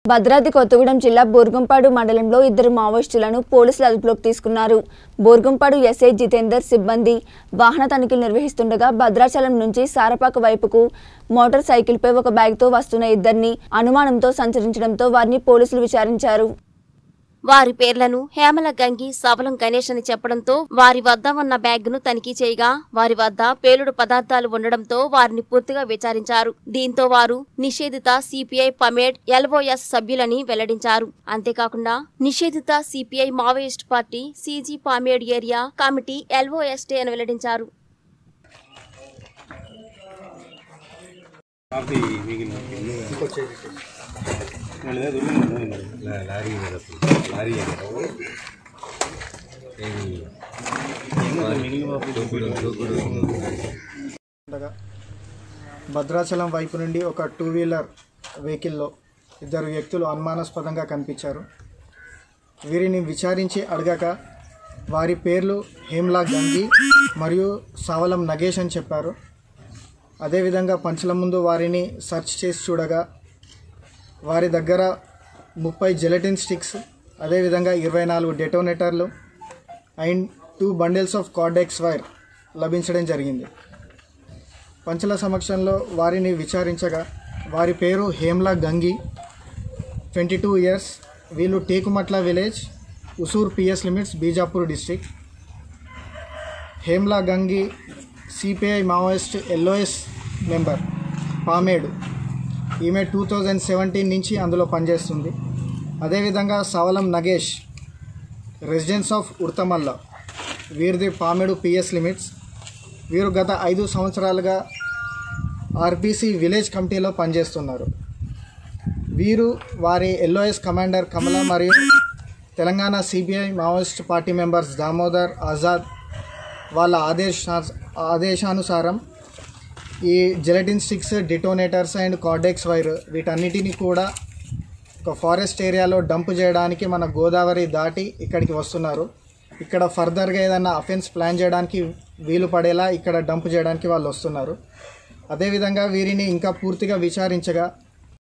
భద్రాద్రి కొత్తగూడెం జిల్లా బోర్గంపాడు మండలంలో ఇద్దరు మావోయిస్టులను పోలీసులు అదుపులోకి తీసుకున్నారు బోర్గంపాడు ఎస్ఐ జితేందర్ సిబ్బంది వాహన తనిఖీలు నిర్వహిస్తుండగా భద్రాచలం నుంచి సారపాక వైపుకు మోటార్ సైకిల్పై ఒక బ్యాగ్తో వస్తున్న ఇద్దరిని అనుమానంతో సంచరించడంతో వారిని పోలీసులు విచారించారు వారి పేర్లను హేమల గంగి సవలం గణేష్ అని చెప్పడంతో వారి వద్ద ఉన్న బ్యాగ్ను తనిఖీ చేయగా వారి వద్ద పేలుడు పదార్థాలు ఉండడంతో వారిని పూర్తిగా విచారించారు దీంతో వారు నిషేధిత సిపిఐ పమేడ్ ఎల్ఓఎస్ సభ్యులని వెల్లడించారు అంతేకాకుండా నిషేధిత CPI Maoist party CG Pamed area committee LOST అని వెల్లడించారు కాఫీ మిగిలిన లేదా దొరికింది లారీ లారీ మిగిలిన ఉండగా భద్రాచలం వైపు నుండి ఒక టూ వీలర్ వెహికల్లో ఇద్దరు వ్యక్తులు అనుమానాస్పదంగా కనిపించారు వీరిని విచారించి అడగక వారి పేర్లు హేమ్లా గంగి మరియు సవలం నగేష్ అని చెప్పారు అదేవిధంగా పంచుల ముందు వారిని సెర్చ్ చేసి చూడగా వారి దగ్గర ముప్పై జెలటిన్ స్టిక్స్ అదేవిధంగా ఇరవై నాలుగు డెటోనేటర్లు and two bundles of cordex wire లభించడం జరిగింది పంచల సమక్షంలో వారిని విచారించగా వారి పేరు Hemla Gangi twenty two years వీళ్ళు Tekumatla village Usur PS limits Bijapur district Hemla Gangi CPI Maoist LOS member Pamedu ఈమె టూ థౌజండ్ సెవెంటీన్ నుంచి అందులో పనిచేస్తుంది అదేవిధంగా సవలం నగేష్ రెసిడెన్స్ ఆఫ్ ఉర్తమల్ల వీరిది పామేడు పిఎస్ లిమిట్స్ వీరు గత ఐదు సంవత్సరాలుగా ఆర్బీసీ విలేజ్ కమిటీలో పనిచేస్తున్నారు వీరు వారి ఎల్ఓఎస్ కమాండర్ కమల మరియు Telangana CBI Maoist party members Damodar Azad వాళ్ళ ఆదేశ ఆదేశానుసారం ఈ gelatin sticks detonators and cordex wire వీటన్నిటిని కూడా ఒక ఫారెస్ట్ ఏరియాలో డంప్ చేయడానికి మన గోదావరి దాటి ఇక్కడికి వస్తున్నారు ఇక్కడ ఫర్దర్గా ఏదైనా అఫెన్స్ ప్లాన్ చేయడానికి వీలు పడేలా ఇక్కడ డంప్ చేయడానికి వాళ్ళు వస్తున్నారు అదేవిధంగా వీరిని ఇంకా పూర్తిగా విచారించగా